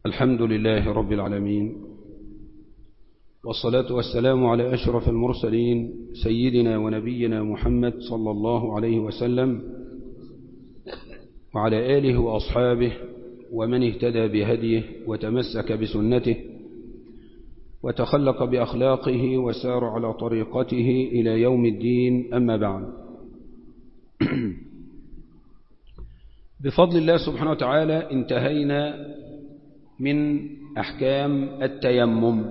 الحمد لله رب العالمين والصلاة والسلام على أشرف المرسلين سيدنا ونبينا محمد صلى الله عليه وسلم وعلى آله وأصحابه ومن اهتدى بهديه وتمسك بسنته وتخلق بأخلاقه وسار على طريقته إلى يوم الدين أما بعد بفضل الله سبحانه وتعالى انتهينا من أحكام التيمم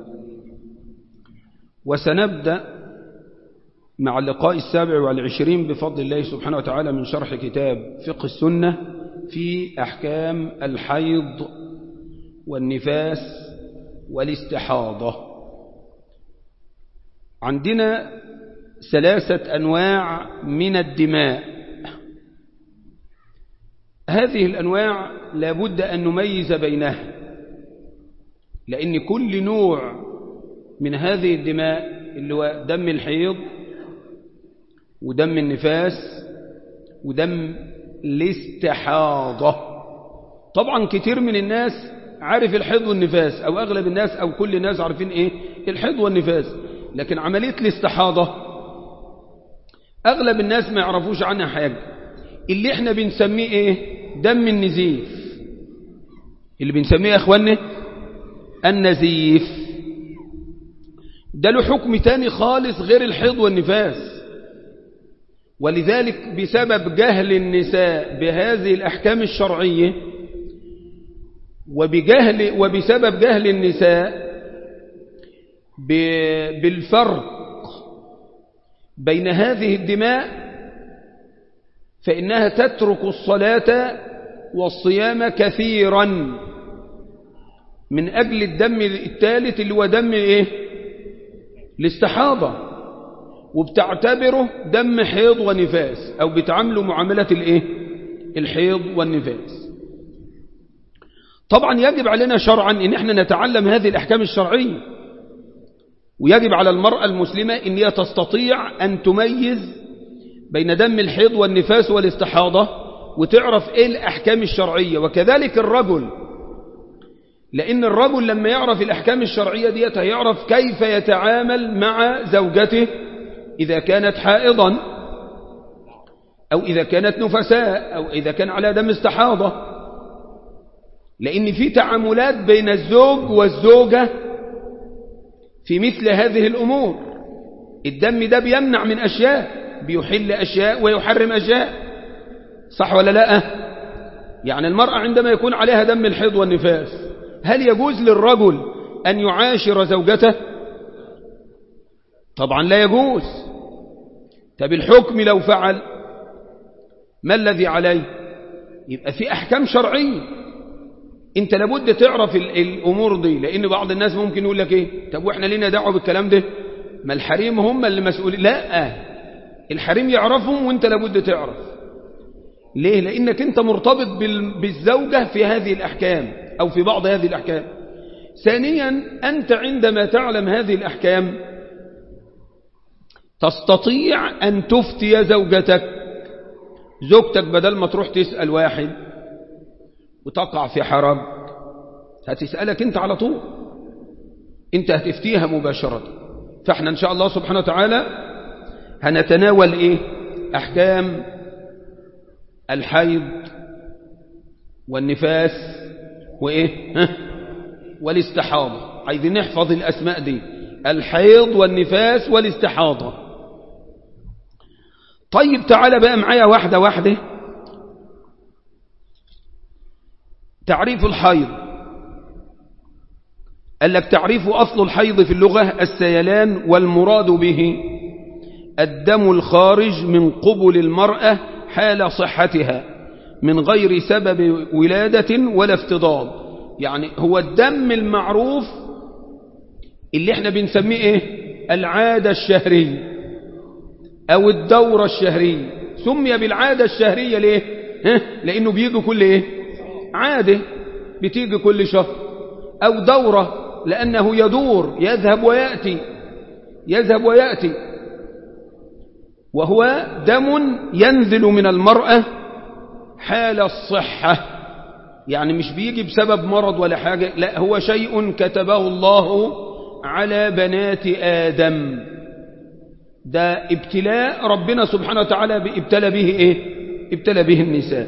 وسنبدأ مع اللقاء السابع والعشرين بفضل الله سبحانه وتعالى من شرح كتاب فقه السنة في أحكام الحيض والنفاس والاستحاضة عندنا ثلاثة أنواع من الدماء هذه الأنواع لابد أن نميز بينها لأن كل نوع من هذه الدماء اللي هو دم الحيض ودم النفاس ودم الاستحاضة طبعا كتير من الناس عارف الحيض والنفاس أو أغلب الناس أو كل الناس عارفين إيه الحيض والنفاس لكن عملية الاستحاضة أغلب الناس ما يعرفوش عنها حاجة اللي احنا بنسميه إيه دم النزيف اللي بنسميه يا أخواني النزيف ده له حكم تاني خالص غير الحيض والنفاس ولذلك بسبب جهل النساء بهذه الأحكام الشرعية وبجهل وبسبب جهل النساء بالفرق بين هذه الدماء فإنها تترك الصلاة والصيام كثيرا من أجل الدم الثالث اللي هو دم إيه؟ الاستحاضة وبتعتبره دم حيض ونفاس أو بتعامله معاملة الإيه؟ الحيض والنفاس طبعا يجب علينا شرعا ان احنا نتعلم هذه الأحكام الشرعية ويجب على المرأة المسلمة ان هي تستطيع أن تميز بين دم الحيض والنفاس والاستحاضة وتعرف ايه الأحكام الشرعية وكذلك الرجل لأن الرجل لما يعرف الأحكام الشرعية ديت هيعرف كيف يتعامل مع زوجته إذا كانت حائضا أو إذا كانت نفساء أو إذا كان على دم استحاضة لأن في تعاملات بين الزوج والزوجة في مثل هذه الأمور الدم ده بيمنع من أشياء بيحل أشياء ويحرم أشياء صح ولا لا يعني المرأة عندما يكون عليها دم الحيض والنفاس هل يجوز للرجل أن يعاشر زوجته طبعا لا يجوز طب الحكم لو فعل ما الذي عليه يبقى في أحكام شرعية انت لابد تعرف الأمور دي لأن بعض الناس ممكن يقول لك ايه طب واحنا لينا دعوه بالكلام ده ما الحريم هم اللي مسؤولين لا الحريم يعرفهم وانت لابد تعرف ليه لأنك انت مرتبط بالزوجة في هذه الأحكام أو في بعض هذه الأحكام ثانيا أنت عندما تعلم هذه الأحكام تستطيع أن تفتي زوجتك زوجتك بدل ما تروح تسأل واحد وتقع في حرج هتسألك انت على طول انت هتفتيها مباشرة فاحنا ان شاء الله سبحانه وتعالى هنتناول ايه احكام الحيض والنفاس وايه ها والاستحاضة عايزين نحفظ الاسماء دي الحيض والنفاس والاستحاضة طيب تعالى بقى معايا واحدة واحدة تعريف الحيض قال لك تعريف أصل الحيض في اللغة السيلان والمراد به الدم الخارج من قبل المرأة حال صحتها من غير سبب ولادة ولا افتضاد يعني هو الدم المعروف اللي احنا بنسميه ايه العادة الشهرية او الدورة الشهرية سمي بالعادة الشهرية ليه ها؟ لانه بيجي كل ايه عادة بتيجي كل شهر او دورة لانه يدور يذهب ويأتي يذهب ويأتي وهو دم ينزل من المرأة حال الصحة يعني مش بيجي بسبب مرض ولا حاجة لا هو شيء كتبه الله على بنات آدم ده ابتلاء ربنا سبحانه وتعالى ابتلى به ايه ابتلى به النساء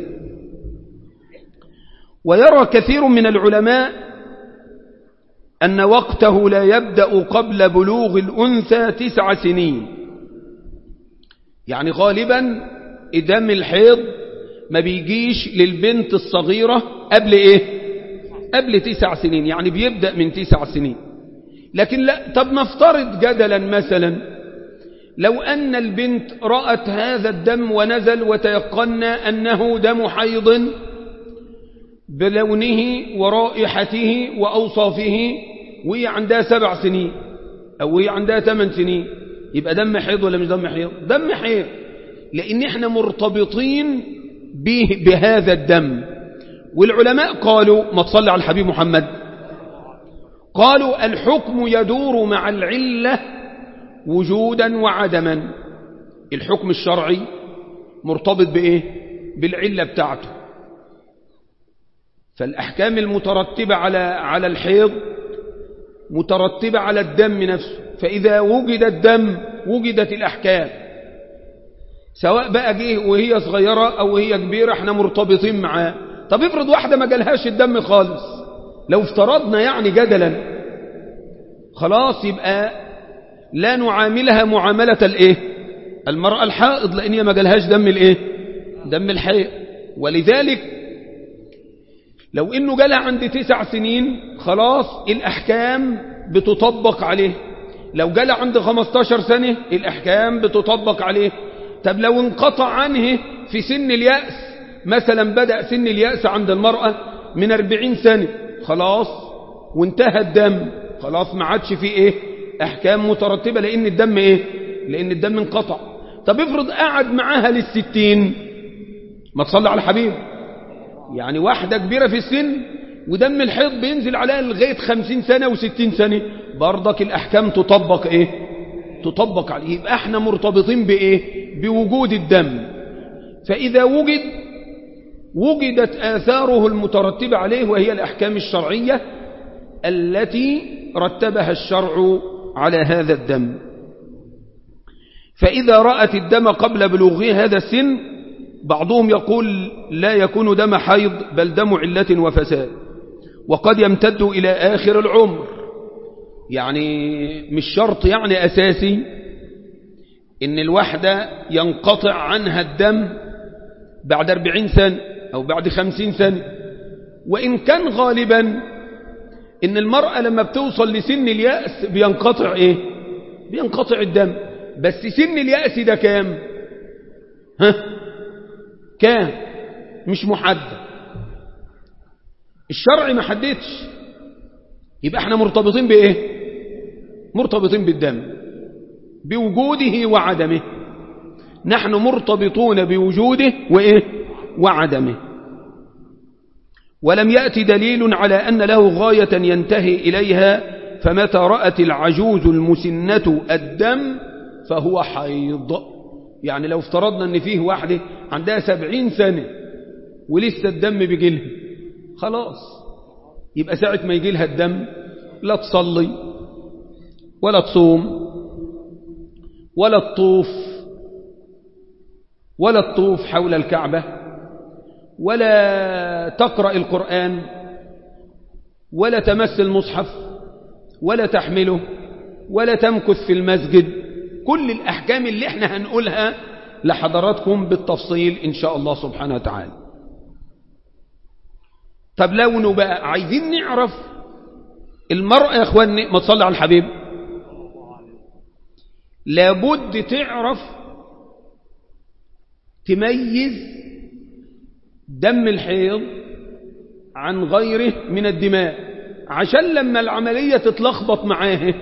ويرى كثير من العلماء أن وقته لا يبدأ قبل بلوغ الأنثى تسع سنين يعني غالبا دم الحيض ما بيجيش للبنت الصغيرة قبل ايه قبل تسع سنين يعني بيبدأ من تسع سنين لكن لا طب نفترض جدلا مثلا لو أن البنت رأت هذا الدم ونزل وتيقنا أنه دم حيض بلونه ورائحته وأوصافه وهي عندها سبع سنين أو هي عندها ثمان سنين يبقى دم حيض ولا مش دم حيض دم حيض لأن احنا مرتبطين به بهذا الدم والعلماء قالوا ما تصلي على الحبيب محمد قالوا الحكم يدور مع العلة وجودا وعدما الحكم الشرعي مرتبط بإيه بالعلة بتاعته فالأحكام المترتبة على على الحيض مترتبة على الدم نفسه فإذا وجد الدم وجدت الأحكام سواء بقى جه وهي صغيرة أو وهي كبيرة احنا مرتبطين معاه طب افرض واحدة ما جالهاش الدم خالص لو افترضنا يعني جدلا خلاص يبقى لا نعاملها معاملة الايه المرأة الحائض لأن هي ما جالهاش دم الايه دم الحيض ولذلك لو انه جالها عند تسع سنين خلاص الأحكام بتطبق عليه لو جالها عند 15 سنة الأحكام بتطبق عليه طب لو انقطع عنه في سن اليأس مثلا بدأ سن اليأس عند المرأة من 40 سنة خلاص وانتهى الدم خلاص ما عادش فيه ايه احكام مترتبة لان الدم ايه لان الدم انقطع طب افرض قعد معاها للستين ما تصلي على الحبيب يعني واحدة كبيرة في السن ودم الحيض بينزل عليها لغاية خمسين سنة وستين سنة برضك الأحكام تطبق إيه تطبق عليه يبقى احنا مرتبطين بإيه بوجود الدم فإذا وجد وجدت آثاره المترتبة عليه وهي الأحكام الشرعية التي رتبها الشرع على هذا الدم فإذا رأت الدم قبل بلوغه هذا السن بعضهم يقول لا يكون دم حيض بل دم علة وفساد وقد يمتد إلى آخر العمر يعني مش شرط يعني أساسي إن الوحدة ينقطع عنها الدم بعد أربعين سنة أو بعد خمسين سنة وإن كان غالبا إن المرأة لما بتوصل لسن اليأس بينقطع إيه بينقطع الدم بس سن اليأس ده كام ها كام مش محدد الشرع ما حددش يبقى احنا مرتبطين بايه مرتبطين بالدم بوجوده وعدمه نحن مرتبطون بوجوده وايه وعدمه ولم يأتي دليل على أن له غاية ينتهي إليها فمتى رأت العجوز المسنة الدم فهو حيض يعني لو افترضنا أن فيه واحدة عندها سبعين سنة ولسه الدم بيجيلها خلاص يبقى ساعة ما يجيلها الدم لا تصلي ولا تصوم ولا تطوف ولا تطوف حول الكعبة ولا تقرأ القرآن ولا تمس المصحف ولا تحمله ولا تمكث في المسجد كل الأحكام اللي احنا هنقولها لحضراتكم بالتفصيل إن شاء الله سبحانه وتعالى طب لونه بقى عايزين نعرف المرأة يا اخواني ما تصلي على الحبيب لابد تعرف تميز دم الحيض عن غيره من الدماء عشان لما العملية تتلخبط معاه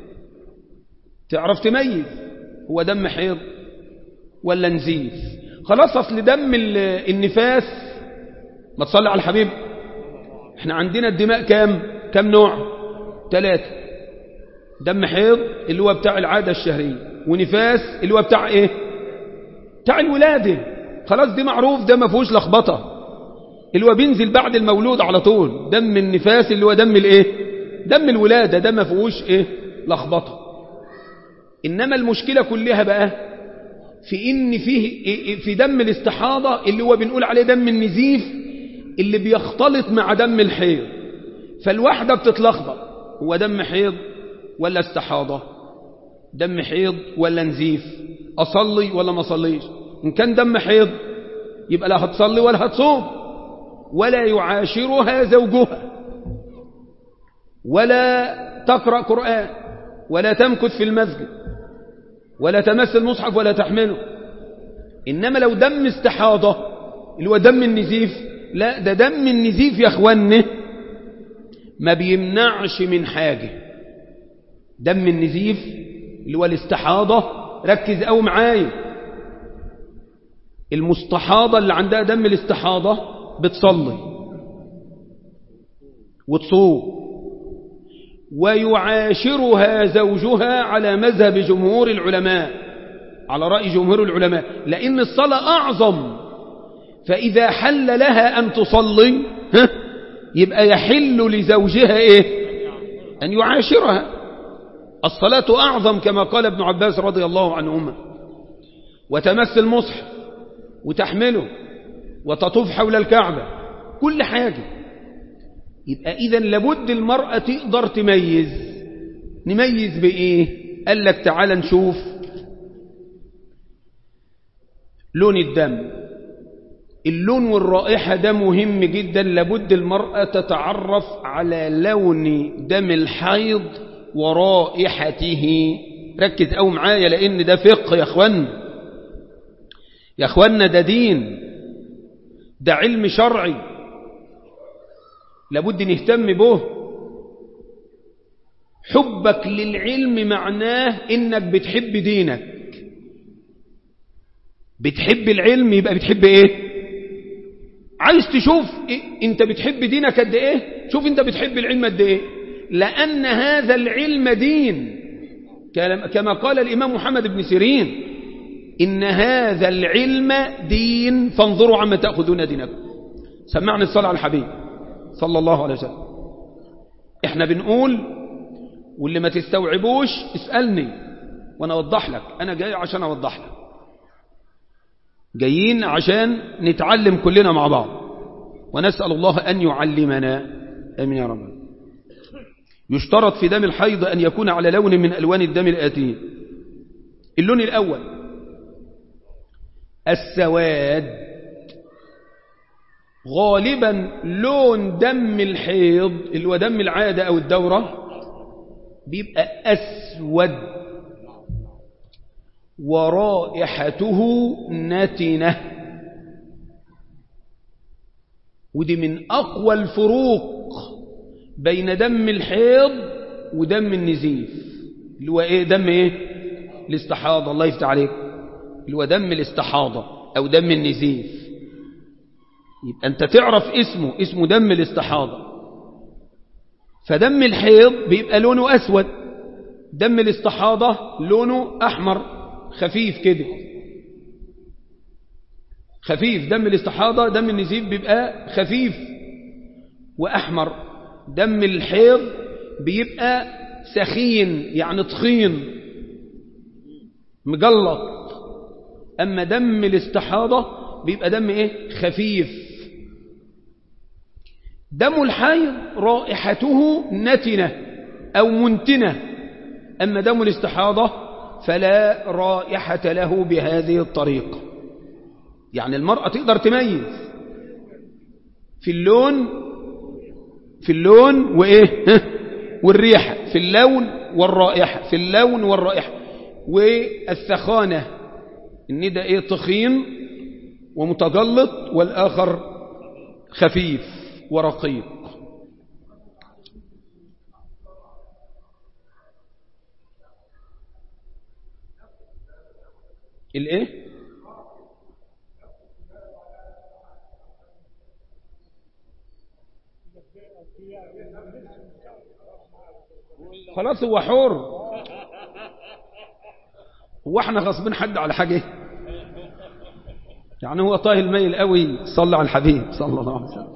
تعرف تميز هو دم حيض ولا نزيف خلاص أصل دم النفاس ما تصلي على الحبيب احنا عندنا الدماء كام كام نوع ثلاثة دم حيض اللي هو بتاع العادة الشهرية ونفاس اللي هو بتاع ايه بتاع الولادة خلاص دي معروف ده ما فيهوش لخبطة اللي هو بينزل بعد المولود على طول دم النفاس اللي هو دم الايه دم الولادة ده ما فيهوش ايه لخبطه انما المشكلة كلها بقى في ان فيه في دم الاستحاضة اللي هو بنقول عليه دم النزيف اللي بيختلط مع دم الحيض فالواحدة بتتلخبط هو دم حيض ولا استحاضة دم حيض ولا نزيف أصلي ولا ما أصليش إن كان دم حيض يبقى لا هتصلي ولا هتصوم ولا يعاشرها زوجها ولا تقرأ قرآن ولا تمكث في المسجد ولا تمس المصحف ولا تحمله إنما لو دم استحاضة اللي هو دم النزيف لا ده دم النزيف يا أخوانه ما بيمنعش من حاجة دم النزيف اللي هو الاستحاضة ركز أو معايا المستحاضة اللي عندها دم الاستحاضة بتصلي وتصوم ويعاشرها زوجها على مذهب جمهور العلماء على رأي جمهور العلماء لأن الصلاة أعظم فإذا حل لها أن تصلي ها يبقى يحل لزوجها إيه أن يعاشرها الصلاة أعظم كما قال ابن عباس رضي الله عنهما وتمس المصحف وتحمله وتطوف حول الكعبة كل حاجة يبقى إذا لابد المرأة تقدر تميز نميز بإيه قال لك تعال نشوف لون الدم اللون والرائحة ده مهم جدا لابد المرأة تتعرف على لون دم الحيض ورائحته ركز أو معايا لأن ده فقه يا أخوان يا أخوانا ده دين ده علم شرعي لابد نهتم به حبك للعلم معناه انك بتحب دينك بتحب العلم يبقى بتحب ايه عايز تشوف إيه؟ انت بتحب دينك قد ايه شوف انت بتحب العلم قد ايه لان هذا العلم دين كما قال الامام محمد بن سيرين ان هذا العلم دين فانظروا عما تاخذون دينكم سمعني الصلاه على الحبيب صلى الله عليه وسلم احنا بنقول واللي ما تستوعبوش اسألني وانا اوضح لك انا جاي عشان اوضح لك جايين عشان نتعلم كلنا مع بعض ونسأل الله ان يعلمنا امين يا رب يشترط في دم الحيض ان يكون على لون من الوان الدم الاتيه اللون الاول السواد غالبا لون دم الحيض اللي هو دم العادة أو الدورة بيبقى أسود ورائحته نتنة ودي من أقوى الفروق بين دم الحيض ودم النزيف اللي هو إيه دم إيه الاستحاضة الله يفتح عليك اللي هو دم الاستحاضة أو دم النزيف يبقى أنت تعرف اسمه اسمه دم الاستحاضة فدم الحيض بيبقى لونه أسود دم الاستحاضة لونه أحمر خفيف كده خفيف دم الاستحاضة دم النزيف بيبقى خفيف وأحمر دم الحيض بيبقى سخين يعني تخين مجلط أما دم الاستحاضة بيبقى دم إيه خفيف دم الحيض رائحته نتنة أو منتنة أما دم الاستحاضة فلا رائحة له بهذه الطريقة يعني المرأة تقدر تميز في اللون في اللون وإيه والريحة في اللون والرائحة في اللون والرائحة والثخانة إن ده إيه تخين ومتجلط والآخر خفيف ورقيق الايه خلاص هو حر هو احنا غصبين حد على حاجه يعني هو طاهي الميل قوي صلى على الحبيب صلى الله عليه وسلم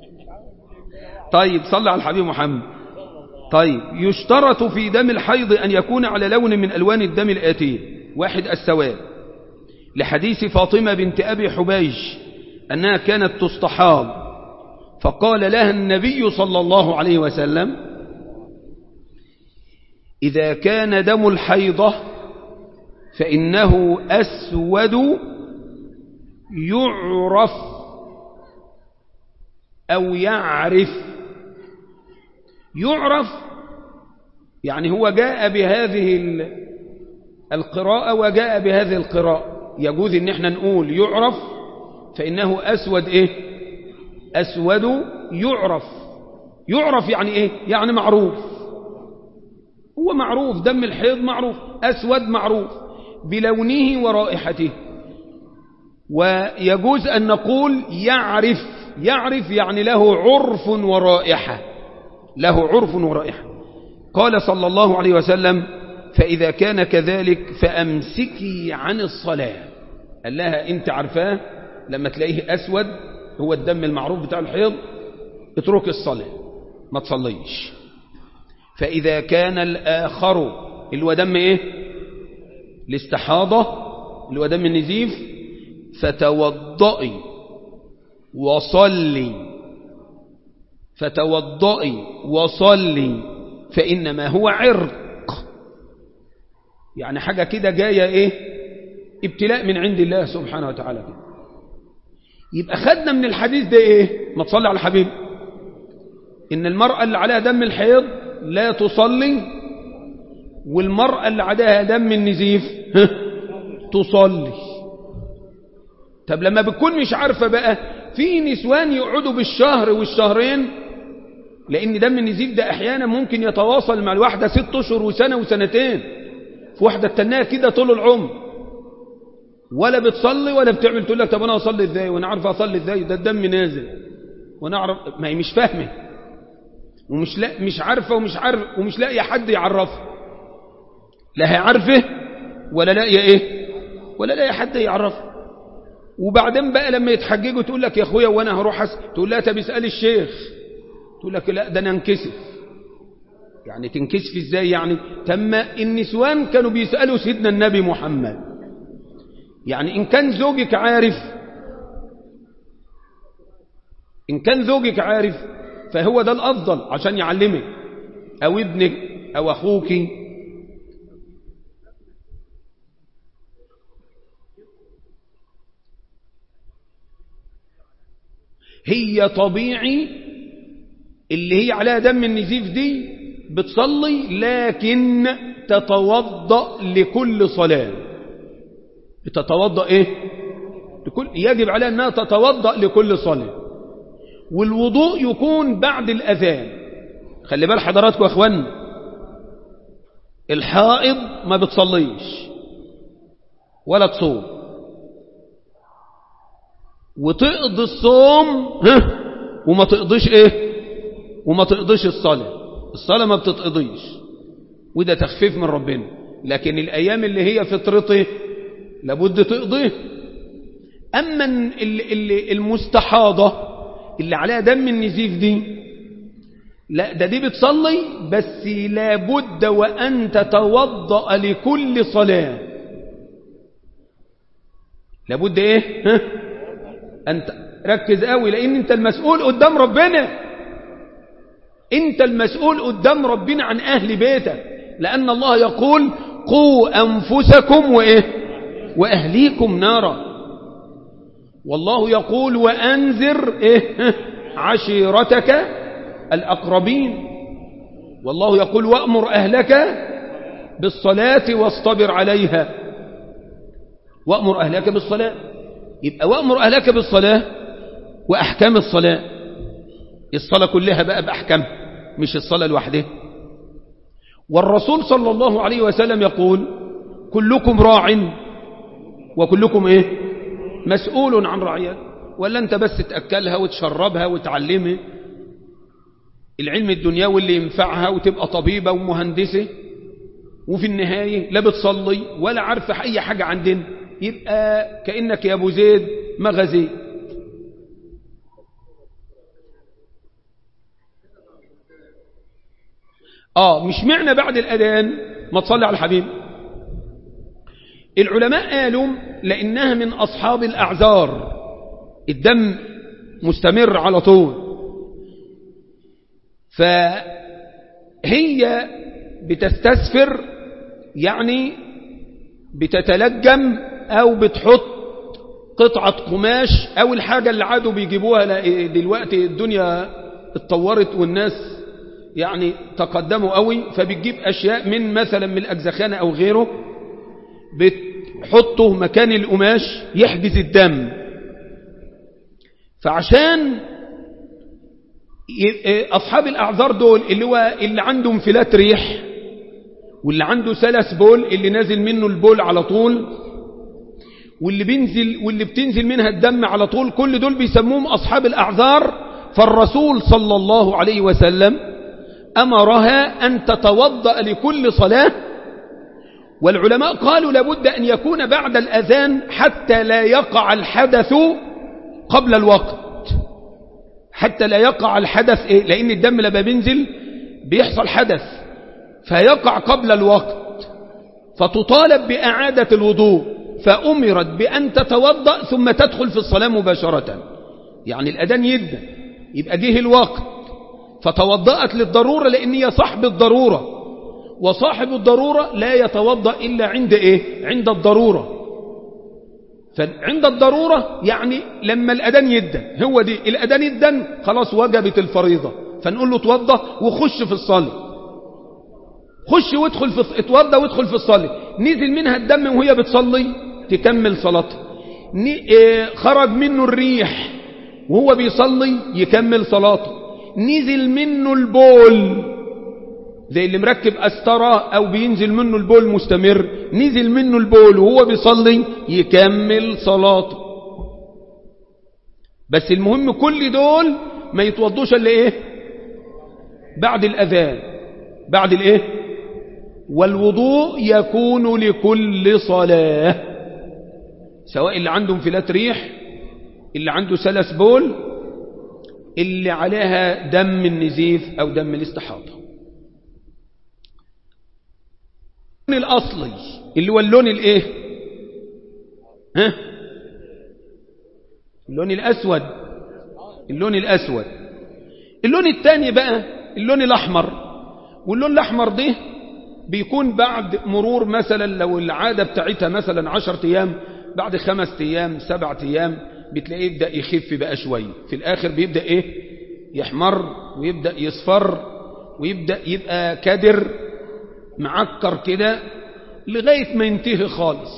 طيب صلى على الحبيب محمد طيب يشترط في دم الحيض أن يكون على لون من ألوان الدم الآتية واحد السواد لحديث فاطمة بنت أبي حبيج أنها كانت تستحاض فقال لها النبي صلى الله عليه وسلم إذا كان دم الحيضة فإنه أسود يعرف أو يعرف يعرف يعني هو جاء بهذه القراءة وجاء بهذه القراءة يجوز ان احنا نقول يعرف فإنه أسود إيه أسود يعرف يعرف يعني إيه يعني معروف هو معروف دم الحيض معروف أسود معروف بلونه ورائحته ويجوز أن نقول يعرف يعرف يعني له عرف ورائحة له عرف ورائحة قال صلى الله عليه وسلم فإذا كان كذلك فأمسكي عن الصلاة قال لها أنت عارفاه لما تلاقيه أسود هو الدم المعروف بتاع الحيض اترك الصلاة ما تصليش فإذا كان الآخر اللي هو دم إيه الاستحاضة اللي هو دم النزيف فتوضئي وصلي فتوضئي وصلي فإنما هو عرق يعني حاجة كده جاية إيه ابتلاء من عند الله سبحانه وتعالى كده يبقى خدنا من الحديث ده إيه ما تصلي على الحبيب إن المرأة اللي عليها دم الحيض لا تصلي والمرأة اللي عليها دم النزيف تصلي طب لما بتكون مش عارفة بقى في نسوان يقعدوا بالشهر والشهرين لأن دم النزيف ده أحيانا ممكن يتواصل مع الواحدة ست أشهر وسنة وسنتين في واحدة تناها كده طول العمر ولا بتصلي ولا بتعمل تقول لك طب أنا أصلي إزاي وأنا عارف أصلي إزاي ده الدم نازل وأنا أعرف ما هي مش فاهمة ومش لا مش عارفة ومش عارف ومش لاقي حد يعرفها لا هي عارفه ولا لاقي إيه ولا لاقي حد يعرفها وبعدين بقى لما يتحججوا تقول لك يا اخويا وانا هروح أس... تقول لها طب اسال الشيخ تقول لك لا ده انا انكسف يعني تنكسف ازاي يعني تم النسوان كانوا بيسالوا سيدنا النبي محمد يعني ان كان زوجك عارف ان كان زوجك عارف فهو ده الافضل عشان يعلمك او ابنك او اخوك هي طبيعي اللي هي عليها دم النزيف دي بتصلي لكن تتوضأ لكل صلاة بتتوضأ ايه لكل يجب عليها انها تتوضأ لكل صلاة والوضوء يكون بعد الأذان خلي بال حضراتكم يا اخوان الحائض ما بتصليش ولا تصوم وتقضي الصوم وما تقضيش ايه وما تقضيش الصلاة الصلاة ما بتتقضيش وده تخفيف من ربنا لكن الأيام اللي هي فطرته لابد تقضيه أما المستحاضة اللي عليها دم النزيف دي لا ده دي بتصلي بس لابد وأن تتوضأ لكل صلاة لابد ايه ها؟ أنت ركز قوي لأن أنت المسؤول قدام ربنا أنت المسؤول قدام ربنا عن أهل بيتك لأن الله يقول قوا أنفسكم وإيه وأهليكم نارا والله يقول وأنذر إيه عشيرتك الأقربين والله يقول وأمر أهلك بالصلاة واصطبر عليها وأمر أهلك بالصلاة يبقى وأمر أهلك بالصلاة وأحكام الصلاة الصلاة كلها بقى بأحكام مش الصلاة لوحدها والرسول صلى الله عليه وسلم يقول كلكم راع وكلكم ايه مسؤول عن رعيته ولا انت بس تأكلها وتشربها وتعلمها العلم الدنيوي اللي ينفعها وتبقى طبيبة ومهندسة وفي النهاية لا بتصلي ولا عارفة أي حاجة عندنا يبقى كأنك يا أبو زيد مغازية آه مش معنى بعد الأذان ما تصلي على الحبيب العلماء قالوا لأنها من أصحاب الأعذار الدم مستمر على طول فهي بتستسفر يعني بتتلجم أو بتحط قطعة قماش أو الحاجة اللي عادوا بيجيبوها دلوقتي الدنيا اتطورت والناس يعني تقدموا قوي فبتجيب أشياء من مثلا من الأجزخانة أو غيره بتحطه مكان القماش يحجز الدم فعشان أصحاب الأعذار دول اللي هو اللي عنده انفلات ريح واللي عنده سلس بول اللي نازل منه البول على طول واللي بينزل واللي بتنزل منها الدم على طول كل دول بيسموهم أصحاب الأعذار فالرسول صلى الله عليه وسلم أمرها أن تتوضأ لكل صلاة والعلماء قالوا لابد أن يكون بعد الأذان حتى لا يقع الحدث قبل الوقت حتى لا يقع الحدث إيه؟ لأن الدم لما بينزل بيحصل حدث فيقع قبل الوقت فتطالب بإعادة الوضوء فأمرت بأن تتوضأ ثم تدخل في الصلاة مباشرة يعني الأذان يدى يبقى جه الوقت فتوضأت للضرورة لأن هي صاحب الضرورة وصاحب الضرورة لا يتوضأ إلا عند إيه؟ عند الضرورة فعند الضرورة يعني لما الأذان يدى هو دي الأذان يدى خلاص وجبت الفريضة فنقول له توضأ وخش في الصلاة خش وادخل في اتوضى وادخل في الصلاة نزل منها الدم وهي بتصلي تكمل صلاتها اه خرج منه الريح وهو بيصلي يكمل صلاته نزل منه البول زي اللي مركب أسترة أو بينزل منه البول مستمر نزل منه البول وهو بيصلي يكمل صلاته بس المهم كل دول ما يتوضوش الا ايه بعد الأذان بعد الايه والوضوء يكون لكل صلاة سواء اللي عنده انفلات ريح اللي عنده سلس بول اللي عليها دم النزيف أو دم الاستحاضة اللون الأصلي اللي هو اللون الايه ها اللون الأسود اللون الأسود اللون الثاني بقى اللون الأحمر واللون الأحمر ده بيكون بعد مرور مثلا لو العادة بتاعتها مثلا عشر أيام بعد خمس أيام سبعة أيام بتلاقيه يبدأ يخف بقى شوية في الآخر بيبدأ إيه يحمر ويبدأ يصفر ويبدأ يبقى كدر معكر كده لغاية ما ينتهي خالص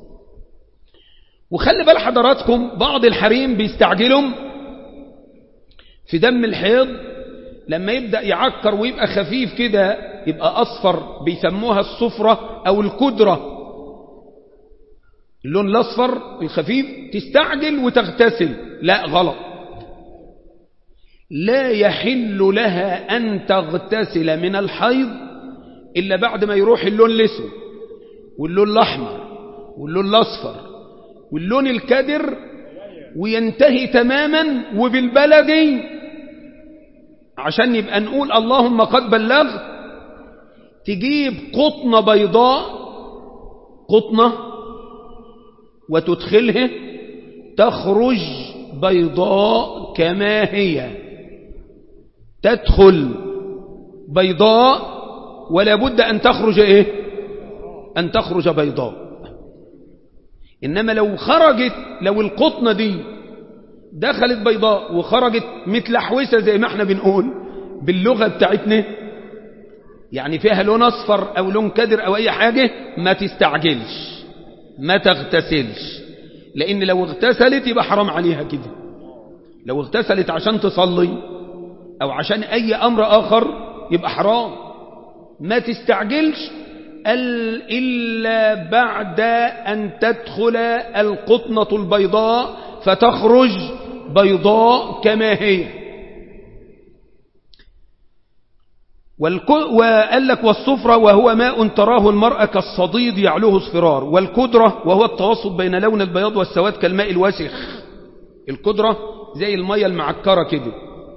وخلي بال حضراتكم بعض الحريم بيستعجلهم في دم الحيض لما يبدأ يعكر ويبقى خفيف كده يبقى أصفر بيسموها الصفرة أو الكدرة اللون الأصفر الخفيف تستعجل وتغتسل لا غلط لا يحل لها أن تغتسل من الحيض إلا بعد ما يروح اللون الأسود واللون الأحمر واللون الأصفر واللون الكدر وينتهي تماما وبالبلدي عشان يبقى نقول اللهم قد بلغت تجيب قطنة بيضاء قطنة وتدخلها تخرج بيضاء كما هي تدخل بيضاء ولا بد أن تخرج إيه أن تخرج بيضاء إنما لو خرجت لو القطنة دي دخلت بيضاء وخرجت متلحوسة زي ما احنا بنقول باللغة بتاعتنا يعني فيها لون أصفر أو لون كدر أو أي حاجة ما تستعجلش ما تغتسلش لأن لو اغتسلت يبقى حرام عليها كده لو اغتسلت عشان تصلي أو عشان أي أمر آخر يبقى حرام ما تستعجلش إلا بعد أن تدخل القطنة البيضاء فتخرج بيضاء كما هي وقال لك والصفرة وهو ماء تراه المرأة كالصديد يعلوه اصفرار والكدرة وهو التوسط بين لون البياض والسواد كالماء الوسخ القدرة زي المية المعكرة كده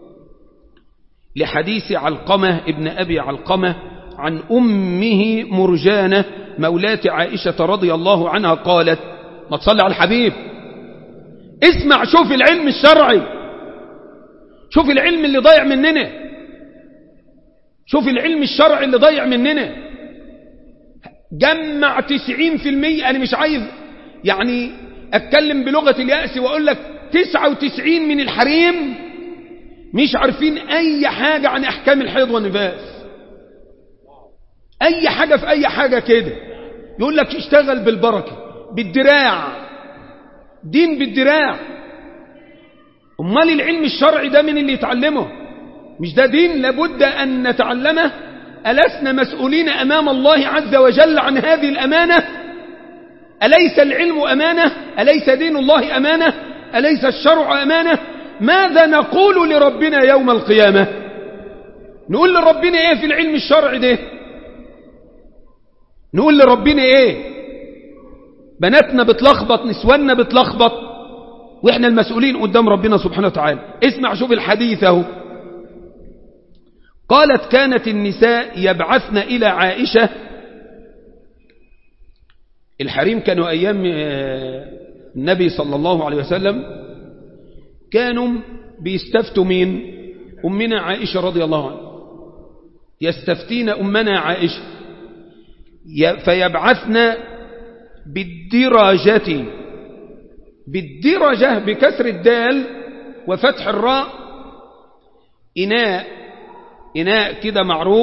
لحديث علقمة ابن أبي علقمة عن أمه مرجانة مولاة عائشة رضي الله عنها قالت ما تصلي على الحبيب اسمع شوف العلم الشرعي شوف العلم اللي ضايع مننا شوف العلم الشرعي اللي ضايع مننا جمع تسعين في المية أنا مش عايز يعني أتكلم بلغة اليأس وأقول لك تسعة وتسعين من الحريم مش عارفين أي حاجة عن أحكام الحيض والنفاس أي حاجة في أي حاجة كده يقول لك اشتغل بالبركة بالدراع دين بالدراع امال العلم الشرعي ده من اللي يتعلمه مش ده دين لابد أن نتعلمه ألسنا مسؤولين أمام الله عز وجل عن هذه الأمانة أليس العلم أمانة أليس دين الله أمانة أليس الشرع أمانة ماذا نقول لربنا يوم القيامة نقول لربنا إيه في العلم الشرعي ده نقول لربنا إيه بناتنا بتلخبط نسواننا بتلخبط وإحنا المسؤولين قدام ربنا سبحانه وتعالى اسمع شوف الحديث اهو قالت كانت النساء يبعثن إلى عائشة الحريم كانوا أيام النبي صلى الله عليه وسلم كانوا بيستفتوا مين أمنا عائشة رضي الله عنها يستفتين أمنا عائشة فيبعثن بالدرجة بالدرجة بكسر الدال وفتح الراء إناء إناء كده معروف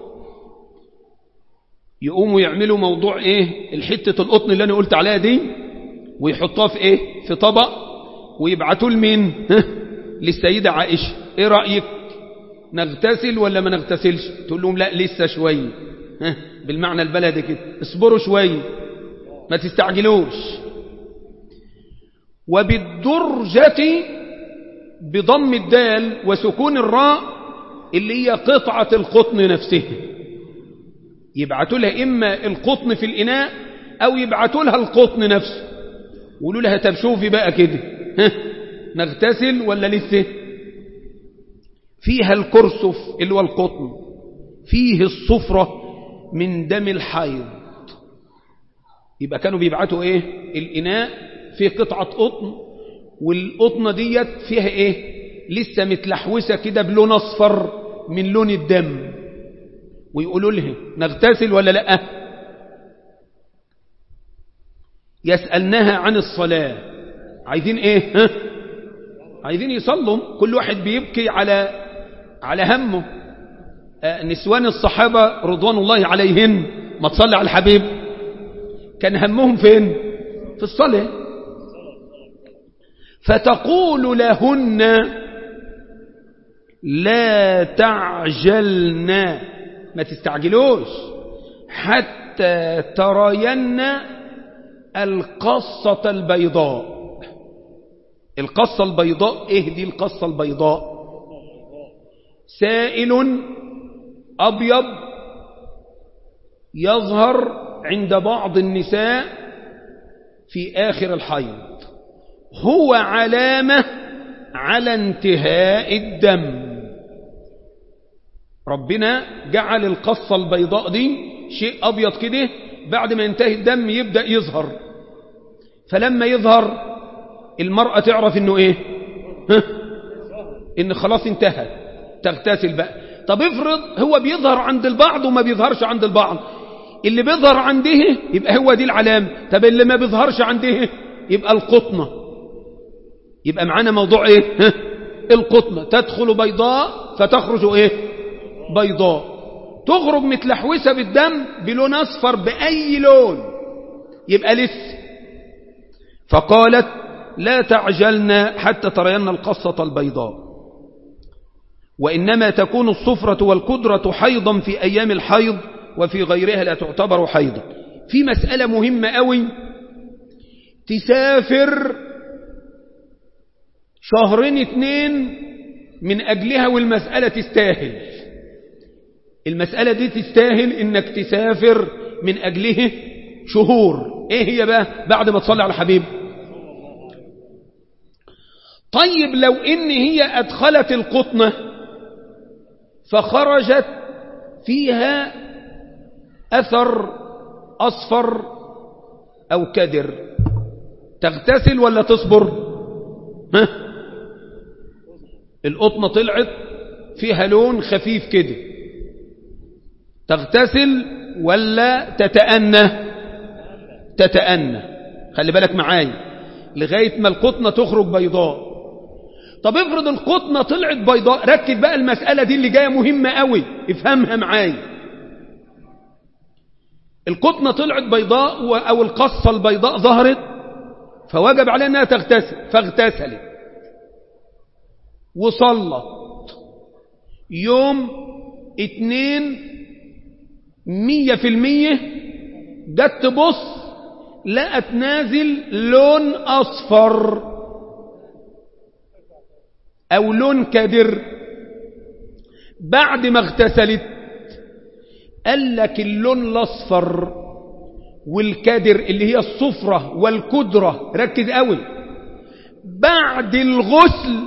يقوموا يعملوا موضوع إيه الحتة القطن اللي أنا قلت عليها دي ويحطوها في إيه في طبق ويبعتوا لمين للسيدة عائشة إيه رأيك نغتسل ولا ما نغتسلش تقول لهم لا لسه شوية بالمعنى البلدي كده اصبروا شوية ما تستعجلوش وبالدرجة بضم الدال وسكون الراء اللي هي قطعة القطن نفسها يبعتوا لها إما القطن في الإناء أو يبعتوا لها القطن نفسه ويقولوا لها طب شوفي بقى كده نغتسل ولا لسه فيها الكرسف اللي هو القطن فيه الصفرة من دم الحيض يبقى كانوا بيبعتوا ايه الإناء فيه قطعة قطن والقطنة ديت فيها ايه لسه متلحوسة كده بلون اصفر من لون الدم ويقولوا له نغتسل ولا لا يسألنها عن الصلاة عايزين ايه ها؟ عايزين يصلوا كل واحد بيبكي على على همه آه نسوان الصحابة رضوان الله عليهن ما تصلي على الحبيب كان همهم فين في الصلاة فتقول لهن لا تعجلن ما تستعجلوش حتى ترين القصة البيضاء القصة البيضاء ايه دي القصة البيضاء سائل أبيض يظهر عند بعض النساء في آخر الحيض هو علامة على انتهاء الدم ربنا جعل القصة البيضاء دي شيء أبيض كده بعد ما ينتهي الدم يبدأ يظهر فلما يظهر المرأة تعرف انه ايه ها؟ ان خلاص انتهى تغتسل بقى طب افرض هو بيظهر عند البعض وما بيظهرش عند البعض اللي بيظهر عنده يبقى هو دي العلامة طب اللي ما بيظهرش عنده يبقى القطنة يبقى معانا موضوع ايه ها؟ القطنة تدخل بيضاء فتخرج ايه بيضاء تخرج متلحوسة بالدم بلون اصفر بأي لون يبقى لسه فقالت لا تعجلن حتى ترين القصة البيضاء وإنما تكون الصفرة والكدرة حيضا في أيام الحيض وفي غيرها لا تعتبر حيضا في مسألة مهمة قوي تسافر شهرين اتنين من أجلها والمسألة تستاهل المسألة دي تستاهل انك تسافر من أجله شهور ايه هي بقى بعد ما تصلي على حبيب طيب لو إن هي أدخلت القطنة فخرجت فيها أثر أصفر أو كدر تغتسل ولا تصبر ها؟ القطنة طلعت فيها لون خفيف كده تغتسل ولا تتأنى تتأنى خلي بالك معايا لغاية ما القطنة تخرج بيضاء طب افرض القطنة طلعت بيضاء ركز بقى المسألة دي اللي جاية مهمة قوي افهمها معايا القطنة طلعت بيضاء أو القصة البيضاء ظهرت فوجب عليها أنها تغتسل فاغتسلت وصلت يوم اتنين مية في المية جت تبص لقت نازل لون أصفر أو لون كدر بعد ما اغتسلت قال لك اللون الأصفر والكدر اللي هي الصفرة والكدرة ركز قوي بعد الغسل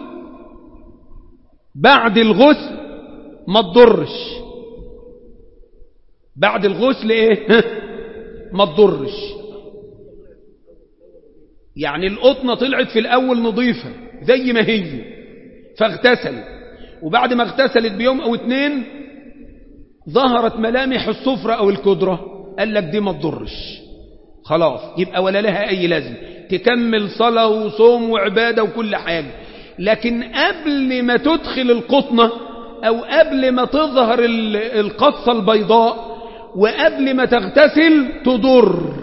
بعد الغسل ما تضرش بعد الغسل ايه ما تضرش يعني القطنة طلعت في الأول نظيفة زي ما هي فاغتسلت وبعد ما اغتسلت بيوم أو اتنين ظهرت ملامح الصفرة أو الكدرة قال لك دي ما تضرش خلاص يبقى ولا لها أي لازم تكمل صلاة وصوم وعبادة وكل حاجة لكن قبل ما تدخل القطنة أو قبل ما تظهر القصة البيضاء وقبل ما تغتسل تضر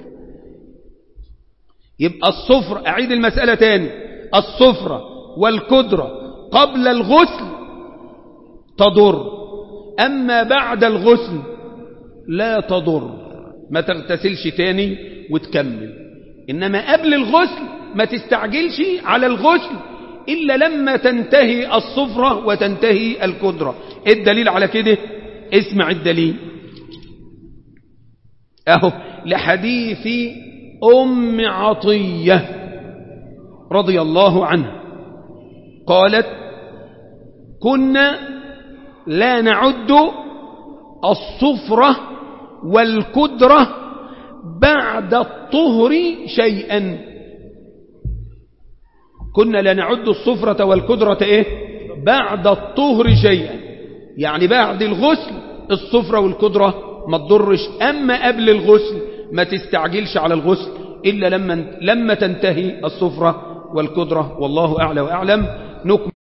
يبقى الصفر أعيد المسألة تاني الصفرة والكدرة قبل الغسل تضر أما بعد الغسل لا تضر ما تغتسلش تاني وتكمل إنما قبل الغسل ما تستعجلش على الغسل إلا لما تنتهي الصفرة وتنتهي الكدرة إيه الدليل على كده اسمع الدليل أهو لحديث أم عطية رضي الله عنها قالت كنا لا نعد الصفرة والكدرة بعد الطهر شيئا كنا لا نعد الصفرة والكدرة إيه؟ بعد الطهر شيئا يعني بعد الغسل الصفرة والكدرة ما تضرش أما قبل الغسل ما تستعجلش على الغسل إلا لما, لما تنتهي الصفرة والكدرة والله أعلى وأعلم نكمل